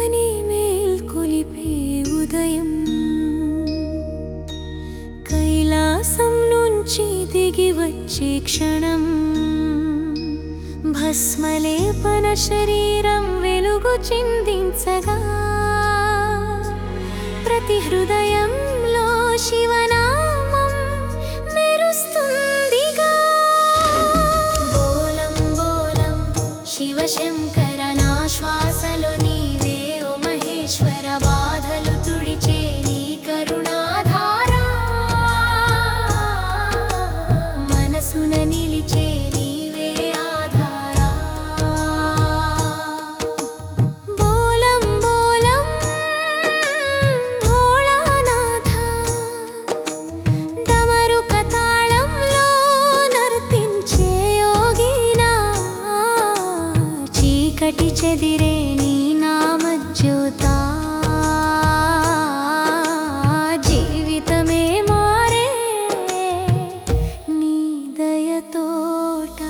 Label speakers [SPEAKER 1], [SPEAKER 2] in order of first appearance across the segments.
[SPEAKER 1] అందరినీ మేల్కొలిపే ఉదయం కైలాసం నుంచి దిగి వచ్చే క్షణం భస్మలేపన శరీరం వెలుగు చిందించగా ప్రతి హృదయంలో శివనామం మెరుస్తుందిగా బోలం బోలం శివశంకర నా శ్వాసలో నీవే ఓ మహేశ్వర బాధలు తుడిచే నీ కరుణాధారా మనసున నిలిచే నీవే ఆధారా బోలం బోలం భోళానాథ డమరుక తాళంలో నర్తించే యోగినా చీకటి చెదిరే నీ నామజ్యోతా జీవితమే మారే నీ దయతోట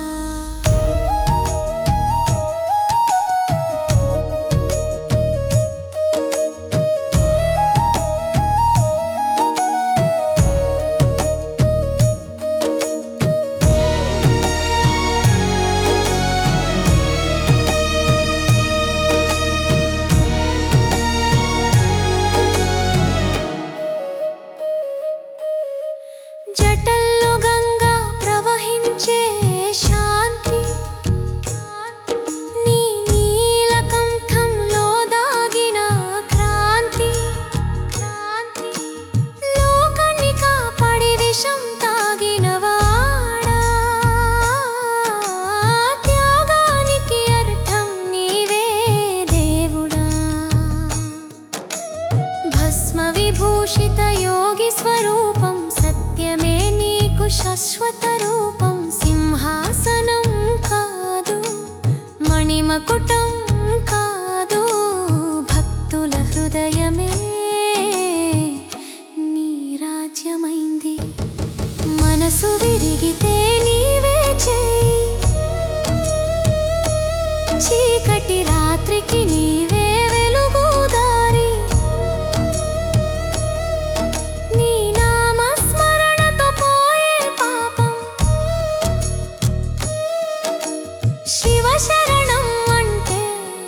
[SPEAKER 1] జటల్లో గంగా ప్రవహించే శాంతి నీ నీలకంఠంలో దాగిన క్రాంతి లోకాన్ని కాపాడి విషం తాగిన వాడా త్యాగానికి అర్థం నీవే దేవుడా భస్మ విభూషిత యోగి స్వరూపం సత్యమే నీకు శాశ్వత రూపం సింహాసనం కాదు మణిమకుటం కాదు భక్తుల హృదయమే నీ రాజ్యమైంది మనసు విరిగితే నీవే చేయి చీకటి రాత్రికి నీవే వెలుగు దారి నీ నామస్మరణతో పోయే పాపం శివ శరణం అంటే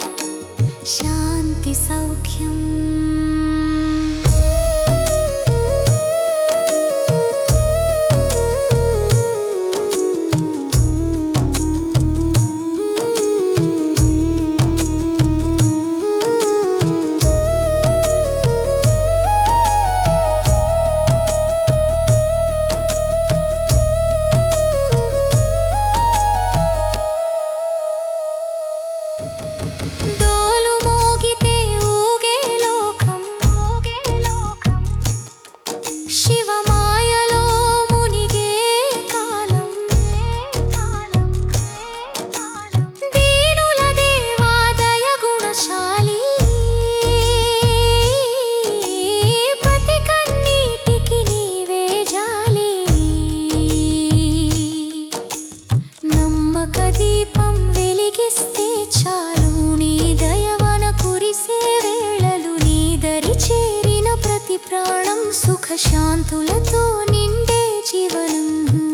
[SPEAKER 1] శాంతి సౌఖ్యం డోలు మోగితే ఊగే లోకం ఊగే లోకం శివ మాయలో మునిగే కాలం దీనుల దేవాదయ గుణశాలి ప్రతి కన్నీటికి నీవే జాలి నమ్మక దీపం వెలిగిస్తే చాలు నీ దయవన కురిసే వేళలు నీ దరి చేరిన ప్రతి ప్రాణం సుఖ శాంతులతో నిండే జీవనం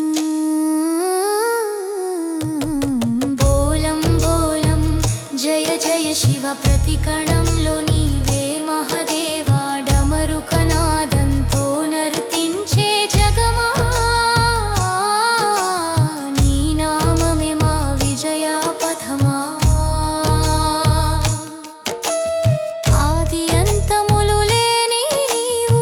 [SPEAKER 1] బోలం బోలం జయ జయ శివ ప్రతి కణంలో నీవే మహదేవా డమరుకనాదంతో నర్తించే జగమా నీ నామమే మా విజయ పథమా ఆది అంతములు లేని నీవు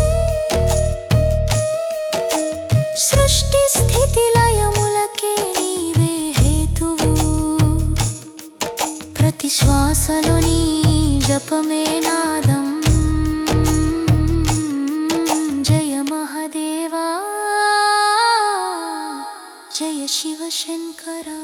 [SPEAKER 1] సృష్టి స్థితి లయములకే నీవే హేతువు ప్రతి శ్వాసలో నీ జపమే నాదం జయ మహదేవా జయ శివ శంకరా